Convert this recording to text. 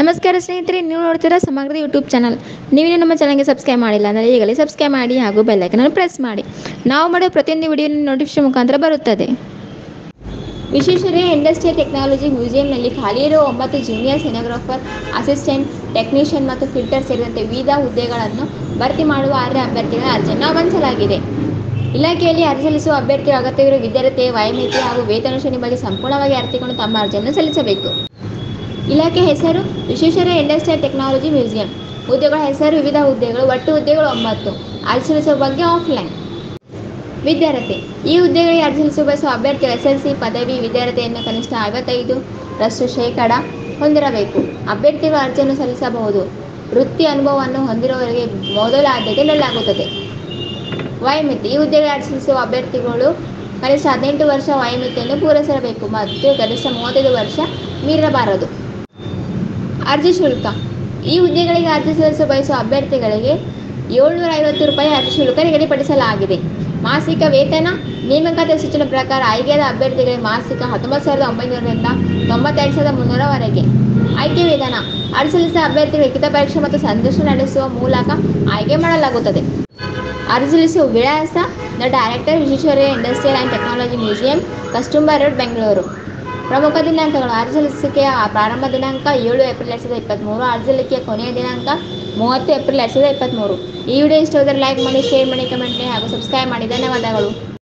ನಮಸ್ಕಾರ ಸ್ನೇಹಿತರೆ ನೀವು ನೋಡ್ತೀರಾ ಸಮಗ್ರ ಯೂಟ್ಯೂಬ್ ಚಾನಲ್ ನೀವೇನು ನಮ್ಮ ಚಾನಲ್ಗೆ ಸಬ್ಸ್ಕ್ರೈಬ್ ಮಾಡಿಲ್ಲ ಅಂದರೆ ಈಗಲೇ ಸಬ್ಸ್ಕ್ರೈಬ್ ಮಾಡಿ ಹಾಗೂ ಬೆಲ್ಲೈಕನನ್ನು ಪ್ರೆಸ್ ಮಾಡಿ ನಾವು ಮಾಡೋ ಪ್ರತಿಯೊಂದು ವಿಡಿಯೋ ನೋಟಿಫಿಕೇಶನ್ ಮುಖಾಂತರ ಬರುತ್ತದೆ ವಿಶ್ವೇಶ್ವರಯ್ಯ ಇಂಡಸ್ಟ್ರಿಯಲ್ ಟೆಕ್ನಾಲಜಿ ಮ್ಯೂಸಿಯಂನಲ್ಲಿ ಖಾಲಿ ಇರುವ ಒಂಬತ್ತು ಜೂನಿಯರ್ ಸಿನೋಗ್ರಾಫರ್ ಅಸಿಸ್ಟೆಂಟ್ ಟೆಕ್ನಿಷಿಯನ್ ಮತ್ತು ಫಿಲ್ಟರ್ ಸೇರಿದಂತೆ ವಿವಿಧ ಹುದ್ದೆಗಳನ್ನು ಭರ್ತಿ ಮಾಡುವ ಅರ್ಹ ಅಭ್ಯರ್ಥಿಗಳ ಅರ್ಜಿಯನ್ನು ಆಹ್ವಾನಿಸಲಾಗಿದೆ ಇಲಾಖೆಯಲ್ಲಿ ಅರ್ಜಿ ಸಲ್ಲಿಸುವ ಅಭ್ಯರ್ಥಿಗಳ ಅಗತ್ಯವಿರುವ ವಿದ್ಯಾರ್ಥಿ ವಯೋಮಿತಿ ಹಾಗೂ ವೇತನ ಶ್ರೇಣಿ ಬಗ್ಗೆ ಸಂಪೂರ್ಣವಾಗಿ ಅರ್ಥಿಕೊಂಡು ತಮ್ಮ ಅರ್ಜಿಯನ್ನು ಸಲ್ಲಿಸಬೇಕು ಇಲಾಖೆ ಹೆಸರು ವಿಶ್ವೇಶ್ವರಯ್ಯ ಇಂಡಸ್ಟ್ರಿಯಲ್ ಟೆಕ್ನಾಲಜಿ ಮ್ಯೂಸಿಯಂ ಹುದ್ದೆಗಳ ಹೆಸರು ವಿವಿಧ ಹುದ್ದೆಗಳು ಒಟ್ಟು ಹುದ್ದೆಗಳು ಒಂಬತ್ತು ಅರ್ಜಿ ಸಲ್ಲಿಸುವ ಬಗ್ಗೆ ಆಫ್ಲೈನ್ ವಿದ್ಯಾರ್ಥಿ ಈ ಹುದ್ದೆಗಳಿಗೆ ಅರ್ಜಿ ಸಲ್ಲಿಸುವ ಬಯಸುವ ಅಭ್ಯರ್ಥಿ ಎಸ್ ಎಲ್ ಸಿ ಪದವಿ ವಿದ್ಯಾರ್ಥಿಯನ್ನು ಕನಿಷ್ಠ ಐವತ್ತೈದು ರಷ್ಟು ಶೇಕಡ ಹೊಂದಿರಬೇಕು ಅಭ್ಯರ್ಥಿಗಳು ಅರ್ಜಿಯನ್ನು ಸಲ್ಲಿಸಬಹುದು ವೃತ್ತಿ ಅನುಭವವನ್ನು ಹೊಂದಿರುವವರಿಗೆ ಮೊದಲ ಆದ್ಯತೆ ನೀಡಲಾಗುತ್ತದೆ ವಯೋಮಿತಿ ಈ ಹುದ್ದೆಗೆ ಅರ್ಜಿ ಸಲ್ಲಿಸುವ ಅಭ್ಯರ್ಥಿಗಳು ಕನಿಷ್ಠ ಹದಿನೆಂಟು ವರ್ಷ ವಯೋಮಿತಿಯನ್ನು ಪೂರೈಸಿರಬೇಕು ಮತ್ತು ಗರಿಷ್ಠ ಮೂವತ್ತೈದು ವರ್ಷ ಮೀರಬಾರದು ಅರ್ಜಿ ಶುಲ್ಕ ಈ ಹುದ್ದೆಗಳಿಗೆ ಅರ್ಜಿ ಸಲ್ಲಿಸಲು ಬಯಸುವ ಅಭ್ಯರ್ಥಿಗಳಿಗೆ ಏಳ್ನೂರ ಐವತ್ತು ರೂಪಾಯಿ ಅರ್ಜಿ ಶುಲ್ಕ ನಿಗದಿಪಡಿಸಲಾಗಿದೆ ಮಾಸಿಕ ವೇತನ ನೇಮಕಾತಿ ಸೂಚನೆ ಪ್ರಕಾರ ಆಯ್ಕೆಯಾದ ಅಭ್ಯರ್ಥಿಗಳಿಗೆ ಮಾಸಿಕ ಹತ್ತೊಂಬತ್ತು ಸಾವಿರದ ಒಂಬೈನೂರರಿಂದ ತೊಂಬತ್ತೆರಡು ಸಾವಿರದ ಮುನ್ನೂರವರೆಗೆ ಆಯ್ಕೆ ವೇತನ ಅರ್ಜಿ ಸಲ್ಲಿಸಿದ ಅಭ್ಯರ್ಥಿಗಳು ಲಿಖಿತ ಪರೀಕ್ಷೆ ಮತ್ತು ಸಂದರ್ಶನ ನಡೆಸುವ ಮೂಲಕ ಆಯ್ಕೆ ಮಾಡಲಾಗುತ್ತದೆ ಅರ್ಜಿ ಸಲ್ಲಿಸುವ ವಿಳಾಸ the director Visvesvaraya industrial and technology museum Kasturba road Bengaluru ಪ್ರಮುಖ ದಿನಾಂಕಗಳು ಅರ್ಜಿ ಸಲ್ಲಿಸಿಕೆಯ ಪ್ರಾರಂಭ ದಿನಾಂಕ ಏಳು ಏಪ್ರಿಲ್ ಎರಡು ಸಾವಿರದ ಇಪ್ಪತ್ತ್ಮೂರು ಅರ್ಜಿ ಸಲ್ಲಿಕೆಯ ಕೊನೆಯ ದಿನಾಂಕ ಮೂವತ್ತು ಏಪ್ರಿಲ್ ಎರಡು ಸಾವಿರದ ಇಪ್ಪತ್ತ್ಮೂರು ಈ ವಿಡಿಯೋ ಇಷ್ಟ ಹೋದರೆ ಲೈಕ್ ಮಾಡಿ ಶೇರ್ ಮಾಡಿ ಕಮೆಂಟ್ ಮಾಡಿ ಹಾಗೂ ಸಬ್ಸ್ಕ್ರೈಬ್ ಮಾಡಿ ಧನ್ಯವಾದಗಳು